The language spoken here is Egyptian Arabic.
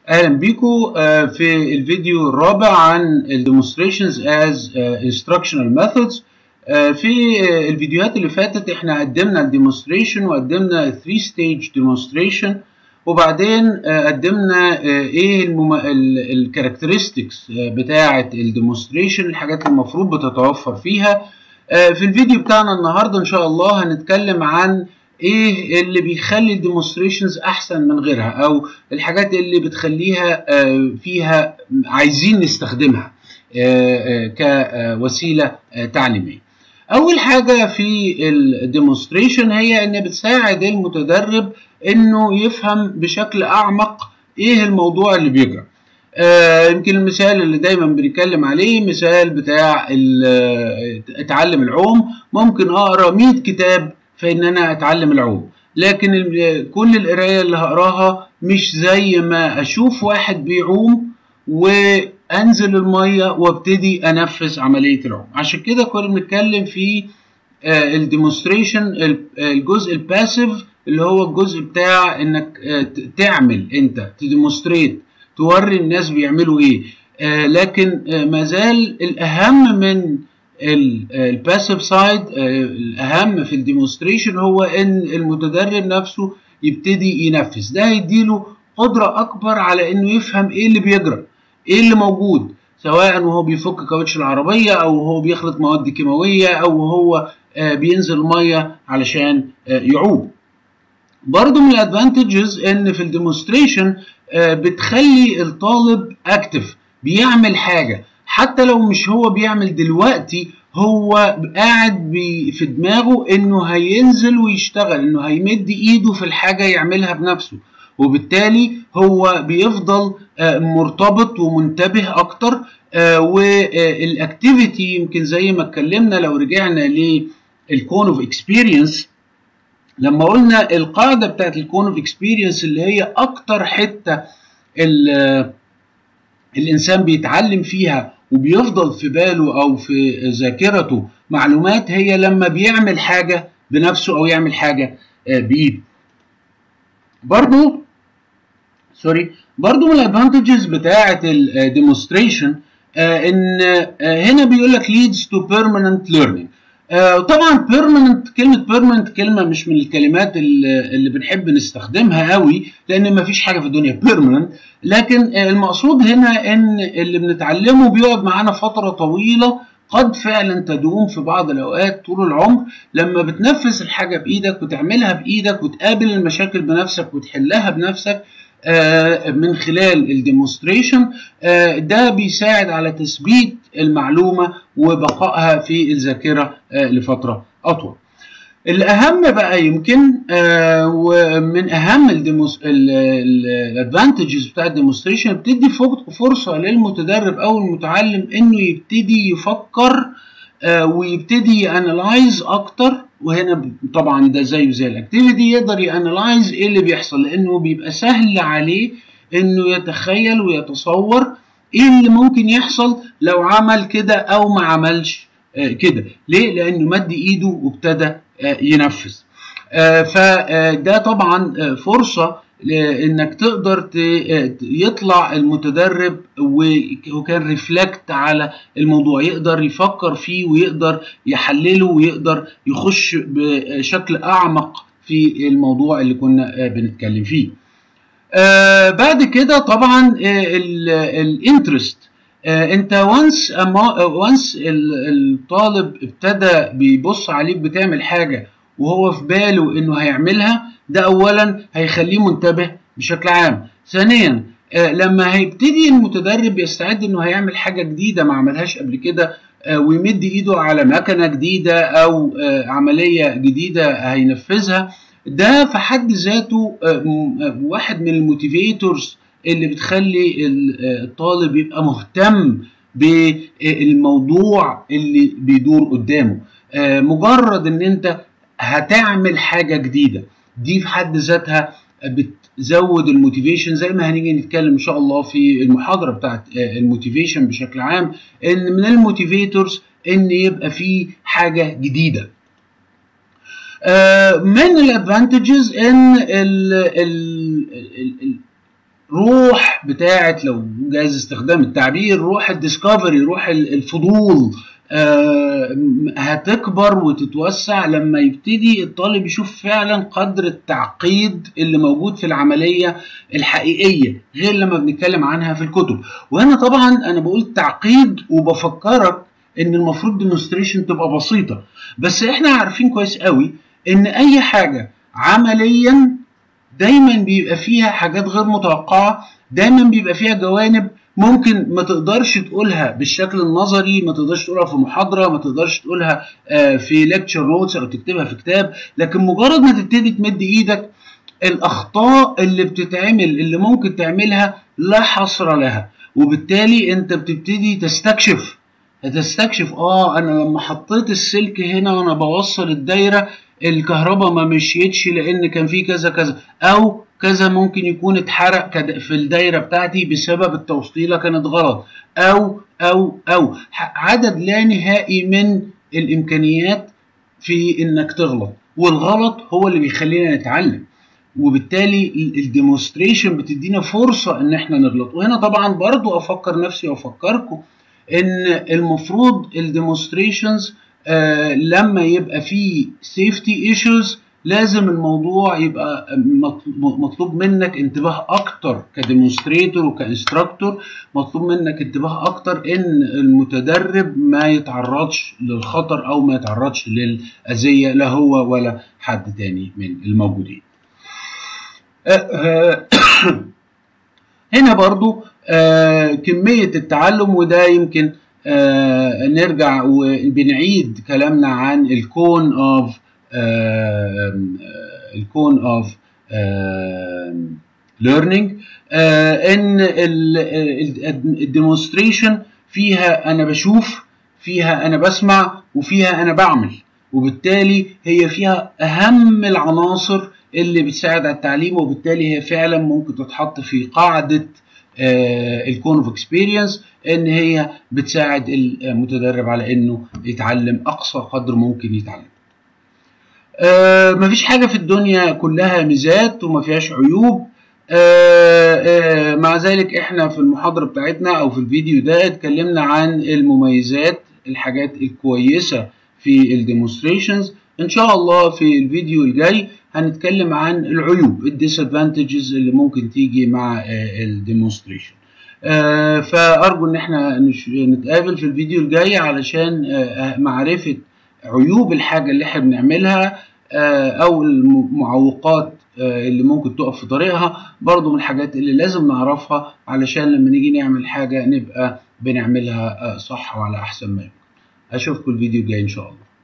اهلا بيكم في الفيديو الرابع عن demonstrations as instructional methods في الفيديوهات اللي فاتت احنا قدمنا الديمونستريشن وقدمنا 3 ستيج ديمونستريشن وبعدين قدمنا ايه الكاركترستكس بتاعه الديمونستريشن الحاجات اللي المفروض بتتوفر فيها في الفيديو بتاعنا النهارده ان شاء الله هنتكلم عن ايه اللي بيخلي الديمونستريشنز احسن من غيرها او الحاجات اللي بتخليها فيها عايزين نستخدمها كوسيله تعليميه اول حاجه في الديمونستريشن هي ان بتساعد المتدرب انه يفهم بشكل اعمق ايه الموضوع اللي بيجرى يمكن المثال اللي دايما بنتكلم عليه مثال بتاع اتعلم العوم ممكن اقرا 100 كتاب في ان انا اتعلم العوم لكن كل القرايه اللي هقراها مش زي ما اشوف واحد بيعوم وانزل الميه وابتدي انفذ عمليه العوم عشان كده كنا بنتكلم في الديمونستريشن الجزء الباسيف اللي هو الجزء بتاع انك تعمل انت تديمونستريت توري الناس بيعملوا ايه لكن ما زال الاهم من الباسيف سايد الاهم في الديمونستريشن هو ان المتدرب نفسه يبتدي ينفذ ده هيديله قدره اكبر على انه يفهم ايه اللي بيجرى ايه اللي موجود سواء وهو بيفك كاوتش العربيه او هو بيخلط مواد كيماويه او هو بينزل ميه علشان يعوم برضه من الادفانتجز ان في الديمونستريشن بتخلي الطالب اكتف بيعمل حاجه حتى لو مش هو بيعمل دلوقتي هو قاعد في دماغه انه هينزل ويشتغل انه هيمد ايده في الحاجه يعملها بنفسه وبالتالي هو بيفضل مرتبط ومنتبه اكتر والاكتيفيتي يمكن زي ما اتكلمنا لو رجعنا للكون اوف اكسبيرينس لما قلنا القاعده بتاعت الكون اوف اكسبيرينس اللي هي اكتر حته الانسان بيتعلم فيها وبيفضل في باله او في ذاكرته معلومات هي لما بيعمل حاجه بنفسه او يعمل حاجه بايده برضو سوري برضو من الادفانتجز بتاعه الديمونستريشن ان هنا بيقول لك leads to permanent learning طبعا permanent كلمه permanent كلمه مش من الكلمات اللي بنحب نستخدمها قوي لان ما فيش حاجه في الدنيا permanent لكن المقصود هنا ان اللي بنتعلمه بيقعد معانا فتره طويله قد فعلا تدوم في بعض الاوقات طول العمر لما بتنفذ الحاجه بايدك وتعملها بايدك وتقابل المشاكل بنفسك وتحلها بنفسك من خلال الديمونستريشن ده بيساعد على تثبيت المعلومه وبقائها في الذاكره لفتره اطول. الاهم بقى يمكن ومن اهم الادفانتجز بتاع الديمونستريشن بتدي فرصه للمتدرب او المتعلم انه يبتدي يفكر ويبتدي يانلايز اكتر وهنا طبعا ده زيه زي الاكتيفيتي يقدر يانلايز ايه اللي بيحصل لانه بيبقى سهل عليه انه يتخيل ويتصور ايه اللي ممكن يحصل لو عمل كده او ما عملش كده ليه لانه مد ايده وابتدى ينفذ فده طبعا فرصه انك تقدر يطلع المتدرب وكان ريفلكت على الموضوع يقدر يفكر فيه ويقدر يحلله ويقدر يخش بشكل اعمق في الموضوع اللي كنا بنتكلم فيه بعد كده طبعا الانترست انت وانس وانس الطالب ابتدى بيبص عليك بتعمل حاجه وهو في باله انه هيعملها ده اولا هيخليه منتبه بشكل عام ثانيا لما هيبتدي المتدرب يستعد انه هيعمل حاجه جديده ما عملهاش قبل كده ويمد ايده على مكنه جديده او عمليه جديده هينفذها ده في حد ذاته واحد من الموتيفيتورز اللي بتخلي الطالب يبقى مهتم بالموضوع اللي بيدور قدامه مجرد ان انت هتعمل حاجه جديده دي في حد ذاتها بتزود الموتيفيشن زي ما هنيجي نتكلم ان شاء الله في المحاضره بتاعت الموتيفيشن بشكل عام ان من الموتيفيتورز ان يبقى في حاجه جديده من الادفانتجز ان ال ال ال روح بتاعت لو جايز استخدام التعبير روح الديسكفري روح الفضول آه هتكبر وتتوسع لما يبتدي الطالب يشوف فعلا قدر التعقيد اللي موجود في العملية الحقيقية غير لما بنتكلم عنها في الكتب وهنا طبعا انا بقول تعقيد وبفكرك ان المفروض ديمونستريشن تبقى بسيطة بس احنا عارفين كويس قوي ان اي حاجة عمليا دايما بيبقى فيها حاجات غير متوقعة دايما بيبقى فيها جوانب ممكن ما تقدرش تقولها بالشكل النظري ما تقدرش تقولها في محاضرة ما تقدرش تقولها في ليكتشر نوتس او تكتبها في كتاب لكن مجرد ما تبتدي تمد ايدك الاخطاء اللي بتتعمل اللي ممكن تعملها لا حصر لها وبالتالي انت بتبتدي تستكشف هتستكشف اه انا لما حطيت السلك هنا وانا بوصل الدايره الكهرباء ما مشيتش لان كان في كذا كذا او كذا ممكن يكون اتحرق في الدايره بتاعتي بسبب التوصيله كانت غلط او او او عدد لا نهائي من الامكانيات في انك تغلط والغلط هو اللي بيخلينا نتعلم وبالتالي الديمونستريشن بتدينا فرصه ان احنا نغلط وهنا طبعا برضو افكر نفسي وافكركم ان المفروض الديمونستريشنز آه لما يبقى في سيفتي ايشوز لازم الموضوع يبقى مطلوب منك انتباه اكتر كديمونستريتور وكانستراكتور مطلوب منك انتباه اكتر ان المتدرب ما يتعرضش للخطر او ما يتعرضش للاذيه لا هو ولا حد تاني من الموجودين هنا برضو آه كمية التعلم وده يمكن آه نرجع وبنعيد كلامنا عن الكون اوف الكون اوف ليرنينج ان الديمونستريشن فيها انا بشوف فيها انا بسمع وفيها انا بعمل وبالتالي هي فيها اهم العناصر اللي بتساعد على التعليم وبالتالي هي فعلا ممكن تتحط في قاعده الكون اوف اكسبيرينس ان هي بتساعد المتدرب على انه يتعلم اقصى قدر ممكن يتعلم آه مفيش حاجة في الدنيا كلها ميزات وما فيهاش عيوب آه آه مع ذلك احنا في المحاضرة بتاعتنا او في الفيديو ده اتكلمنا عن المميزات الحاجات الكويسة في الديمونستريشنز ان شاء الله في الفيديو الجاي هنتكلم عن العيوب الديسادفانتجز اللي ممكن تيجي مع الديمونستريشن فارجو ان احنا نتقابل في الفيديو الجاي علشان معرفة عيوب الحاجة اللي احنا بنعملها او المعوقات اللي ممكن تقف في طريقها برضو من الحاجات اللي لازم نعرفها علشان لما نيجي نعمل حاجة نبقى بنعملها صح وعلى احسن ما يمكن اشوفكم الفيديو الجاي ان شاء الله